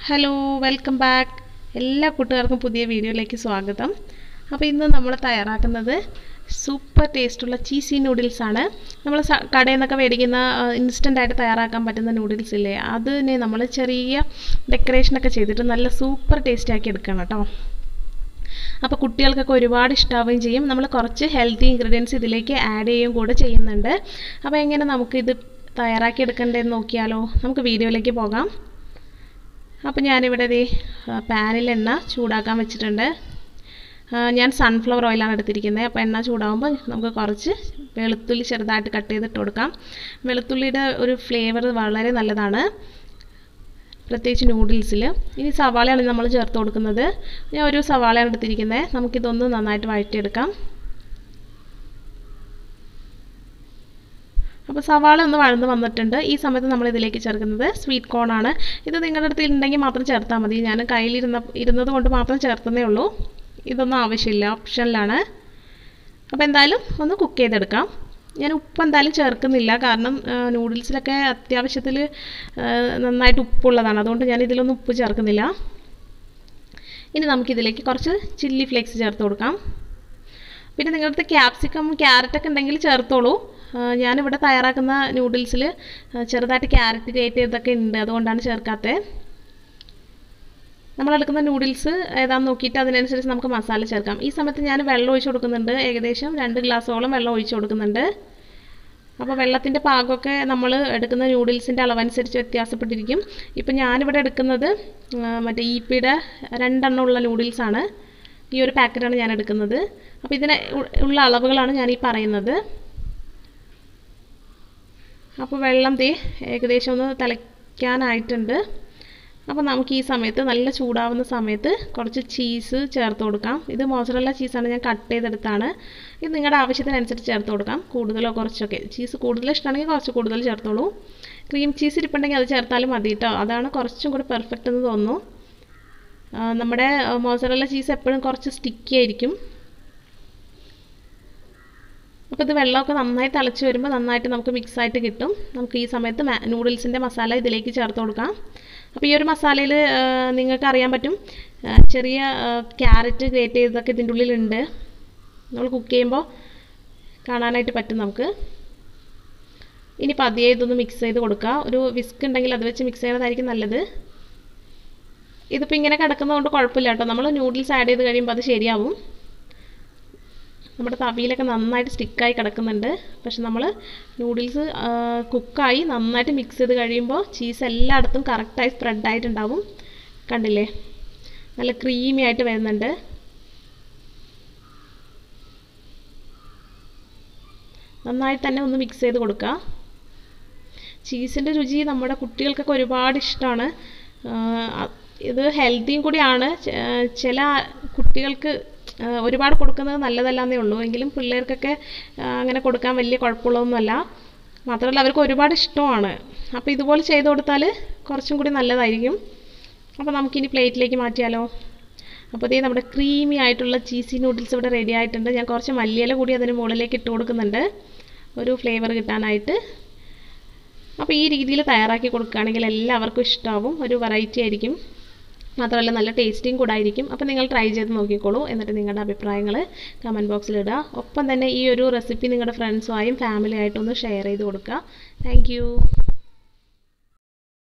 hello welcome back എല്ലാ കൂട്ടുകാർക്കും പുതിയ വീഡിയോയിലേക്ക് സ്വാഗതം അപ്പോൾ ഇന്ന് നമ്മൾ തയ്യാറാക്കുന്നത് സൂപ്പർ ടേസ്റ്റുള്ള ചീസി നൂഡിൽസ് ആണ് നമ്മൾ സ- കടയിൽ നിന്നൊക്കെ മേടിക്കുന്ന ഇൻസ്റ്റൻ്റ് ആയിട്ട് തയ്യാറാക്കാൻ പറ്റുന്ന നൂഡിൽസ് ഇല്ലേ അതിനെ നമ്മൾ ചെറിയ ഡെക്കറേഷനൊക്കെ ചെയ്തിട്ട് നല്ല സൂപ്പർ ടേസ്റ്റ് ആക്കി എടുക്കണം കേട്ടോ അപ്പോൾ കുട്ടികൾക്കൊക്കെ ഒരുപാട് ഇഷ്ടാവുകയും ചെയ്യും നമ്മൾ കുറച്ച് ഹെൽത്തി ഇൻഗ്രീഡിയൻസ് ഇതിലേക്ക് ആഡ് ചെയ്യുകയും കൂടെ ചെയ്യുന്നുണ്ട് അപ്പോൾ എങ്ങനെ നമുക്കിത് തയ്യാറാക്കി എടുക്കേണ്ടതെന്ന് നോക്കിയാലോ നമുക്ക് വീഡിയോയിലേക്ക് പോകാം അപ്പോൾ ഞാനിവിടെ ദേ പാനിൽ എണ്ണ ചൂടാക്കാൻ വെച്ചിട്ടുണ്ട് ആ, ഞാൻ സൺഫ്ലവർ ഓയിലാണ് എടുത്തിരിക്കുന്നത് അപ്പോൾ എണ്ണ ചൂടാകുമ്പോൾ നമുക്ക് കുറച്ച് വെളുത്തുള്ളി ചെറുതായിട്ട് കട്ട് ചെയ്തിട്ട് കൊടുക്കാം വെളുത്തുള്ളിയുടെ ഒരു ഫ്ലേവർ വളരെ നല്ലതാണ് പ്രത്യേകിച്ച് നൂഡിൽസിൽ ഇനി സവാളയാണ് നമ്മൾ ചേർത്ത് കൊടുക്കുന്നത് ഞാൻ ഒരു സവാളയാണ് എടുത്തിരിക്കുന്നത് നമുക്കിതൊന്ന് നന്നായിട്ട് വഴറ്റിയെടുക്കാം അപ്പോൾ സവാള ഒന്ന് വഴന്ന് വന്നിട്ടുണ്ട് ഈ സമയത്ത് നമ്മൾ ഇതിലേക്ക് ചേർക്കുന്നത് സ്വീറ്റ് കോൺ ആണ് ഇത് നിങ്ങളുടെ അടുത്ത് ഉണ്ടെങ്കിൽ മാത്രം ചേർത്താൽ മതി ഞാൻ കയ്യിലിരുന്ന ഇരുന്നത് കൊണ്ട് മാത്രം ചേർത്തതേ ഉള്ളൂ ഇതൊന്നും ആവശ്യമില്ല ഓപ്ഷനിലാണ് അപ്പോൾ എന്തായാലും ഒന്ന് കുക്ക് ചെയ്തെടുക്കാം ഞാൻ ഉപ്പ് എന്തായാലും ചേർക്കുന്നില്ല കാരണം നൂഡിൽസിലൊക്കെ അത്യാവശ്യത്തിൽ നന്നായിട്ട് ഉപ്പുള്ളതാണ് അതുകൊണ്ട് ഞാൻ ഇതിലൊന്നും ഉപ്പ് ചേർക്കുന്നില്ല ഇനി നമുക്കിതിലേക്ക് കുറച്ച് ചില്ലി ഫ്ലേക്സ് ചേർത്ത് കൊടുക്കാം പിന്നെ നിങ്ങളുടെ അടുത്ത് ക്യാപ്സിക്കം ക്യാരറ്റൊക്കെ ഉണ്ടെങ്കിൽ ചേർത്തോളൂ ആ, ഞാനിവിടെ തയ്യാറാക്കുന്ന നൂഡിൽസിൽ ചെറുതായിട്ട് ക്യാരറ്റ് ഗ്രേറ്റ് ചെയ്തൊക്കെ ഉണ്ട് അതുകൊണ്ടാണ് ചേർക്കാത്തത് നമ്മളെടുക്കുന്ന നൂഡിൽസ് ഏതാണെന്ന് നോക്കിയിട്ട് അതിനനുസരിച്ച് നമുക്ക് മസാല ചേർക്കാം ഈ സമയത്ത് ഞാൻ വെള്ളം ഒഴിച്ച് കൊടുക്കുന്നുണ്ട് ഏകദേശം രണ്ട് ഗ്ലാസ്സോളം വെള്ളം ഒഴിച്ച് കൊടുക്കുന്നുണ്ട് അപ്പോൾ വെള്ളത്തിൻ്റെ പാകമൊക്കെ നമ്മൾ എടുക്കുന്ന നൂഡിൽസിൻ്റെ അളവനുസരിച്ച് വ്യത്യാസപ്പെട്ടിരിക്കും ഇപ്പം ഞാനിവിടെ എടുക്കുന്നത് ആ, മറ്റേ ഇ പിയുടെ രണ്ടെണ്ണം ഉള്ള നൂഡിൽസാണ് ഈ ഒരു പാക്കറ്റാണ് ഞാൻ എടുക്കുന്നത് അപ്പോൾ ഇതിന് ഉ- ഉള്ള അളവുകളാണ് ഞാൻ ഈ പറയുന്നത് അപ്പോൾ വെള്ളം തേ ഏകദേശം ഒന്ന് തിളയ്ക്കാനായിട്ടുണ്ട് അപ്പോൾ നമുക്ക് ഈ സമയത്ത് നല്ല ചൂടാവുന്ന സമയത്ത് കുറച്ച് ചീസ് ചേർത്ത് കൊടുക്കാം ഇത് മോസറല്ല ചീസാണ് ഞാൻ കട്ട് ചെയ്തെടുത്താണ് ഇത് നിങ്ങളുടെ ആവശ്യത്തിനനുസരിച്ച് ചേർത്ത് കൊടുക്കാം കൂടുതലോ കുറച്ചൊക്കെ ചീസ് കൂടുതൽ ഇഷ്ടമാണെങ്കിൽ കുറച്ച് കൂടുതൽ ചേർത്തോളൂ ക്രീം ചീസ് ഇരിപ്പുണ്ടെങ്കിൽ അത് ചേർത്താലും മതി കേട്ടോ അതാണ് കുറച്ചും കൂടി പെർഫെക്റ്റ് എന്ന് തോന്നുന്നു ആ, നമ്മുടെ മോസറല്ല ചീസ് എപ്പോഴും കുറച്ച് സ്റ്റിക്കി ആയിരിക്കും അപ്പോൾ ഇത് വെള്ളമൊക്കെ നന്നായി തിളച്ച് വരുമ്പോൾ നന്നായിട്ട് നമുക്ക് മിക്സ് ആയിട്ട് കിട്ടും നമുക്ക് ഈ സമയത്ത് നൂഡിൽസിൻ്റെ മസാല ഇതിലേക്ക് ചേർത്ത് കൊടുക്കാം അപ്പോൾ ഈ ഒരു മസാലയിൽ നിങ്ങൾക്ക് അറിയാൻ പറ്റും ആ, ചെറിയ ക്യാരറ്റ് ഗ്രേറ്റ് ചെയ്തതൊക്കെ ഇതിൻ്റെ ഉള്ളിലുണ്ട് നമ്മൾ കുക്ക് ചെയ്യുമ്പോൾ കാണാനായിട്ട് പറ്റും നമുക്ക് ഇനി പതിയെ ഇതൊന്ന് മിക്സ് ചെയ്ത് കൊടുക്കുക ഒരു വിസ്ക് ഉണ്ടെങ്കിൽ അത് വെച്ച് മിക്സ് ചെയ്യുന്നതായിരിക്കും നല്ലത് ഇതിപ്പോൾ ഇങ്ങനെ കിടക്കുന്നതുകൊണ്ട് കുഴപ്പമില്ല കേട്ടോ നമ്മൾ നൂഡിൽസ് ആഡ് ചെയ്ത് കഴിയുമ്പോൾ അത് ശരിയാവും നമ്മുടെ തവിയിലൊക്കെ നന്നായിട്ട് സ്റ്റിക്കായി കിടക്കുന്നുണ്ട് പക്ഷെ നമ്മൾ നൂഡിൽസ് കുക്കായി നന്നായിട്ട് മിക്സ് ചെയ്ത് കഴിയുമ്പോൾ ചീസ് എല്ലായിടത്തും കറക്റ്റായി സ്പ്രെഡായിട്ടുണ്ടാവും കണ്ടില്ലേ നല്ല ക്രീമി ആയിട്ട് വരുന്നുണ്ട് നന്നായിട്ട് തന്നെ ഒന്ന് മിക്സ് ചെയ്ത് കൊടുക്കുക ചീസിൻ്റെ രുചി നമ്മുടെ കുട്ടികൾക്കൊക്കെ ഒരുപാട് ഇഷ്ടമാണ് ഇത് ഹെൽത്തിയും കൂടിയാണ് ചെ- ആ, ചില കുട്ടികൾക്ക് ആ, ഒരുപാട് കൊടുക്കുന്നത് നല്ലതല്ലാന്നേ ഉള്ളൂ എങ്കിലും പിള്ളേർക്കൊക്കെ ആ, അങ്ങനെ കൊടുക്കാൻ വലിയ കുഴപ്പമുള്ളതൊന്നുമല്ല മാത്രമല്ല അവർക്ക് ഒരുപാട് ഇഷ്ടമാണ് അപ്പോൾ ഇതുപോലെ ചെയ്ത് കൊടുത്താൽ കുറച്ചും കൂടി നല്ലതായിരിക്കും അപ്പോൾ നമുക്കിനി പ്ലേറ്റിലേക്ക് മാറ്റിയാലോ അപ്പോൾ ഇതേ നമ്മുടെ ക്രീമി ആയിട്ടുള്ള ചീസി നൂഡിൽസ് ഇവിടെ റെഡി ആയിട്ടുണ്ട് ഞാൻ കുറച്ച് മല്ലിയില കൂടി അതിന് മുകളിലേക്ക് ഇട്ട് കൊടുക്കുന്നുണ്ട് ഒരു ഫ്ലേവർ കിട്ടാനായിട്ട് അപ്പോൾ ഈ രീതിയിൽ തയ്യാറാക്കി കൊടുക്കുകയാണെങ്കിൽ എല്ലാവർക്കും ഇഷ്ടമാവും ഒരു വെറൈറ്റി ആയിരിക്കും മാത്രമല്ല നല്ല ടേസ്റ്റിയും കൂടെ ആയിരിക്കും അപ്പോൾ നിങ്ങൾ ട്രൈ ചെയ്ത് നോക്കിക്കോളൂ എന്നിട്ട് നിങ്ങളുടെ അഭിപ്രായങ്ങൾ കമൻറ്റ് ബോക്സിൽ ഇടുക ഒപ്പം തന്നെ ഈ ഒരു റെസിപ്പി നിങ്ങളുടെ ഫ്രണ്ട്സുമായും ഫാമിലിയായിട്ടും ഒന്ന് ഷെയർ ചെയ്ത് കൊടുക്കുക താങ്ക്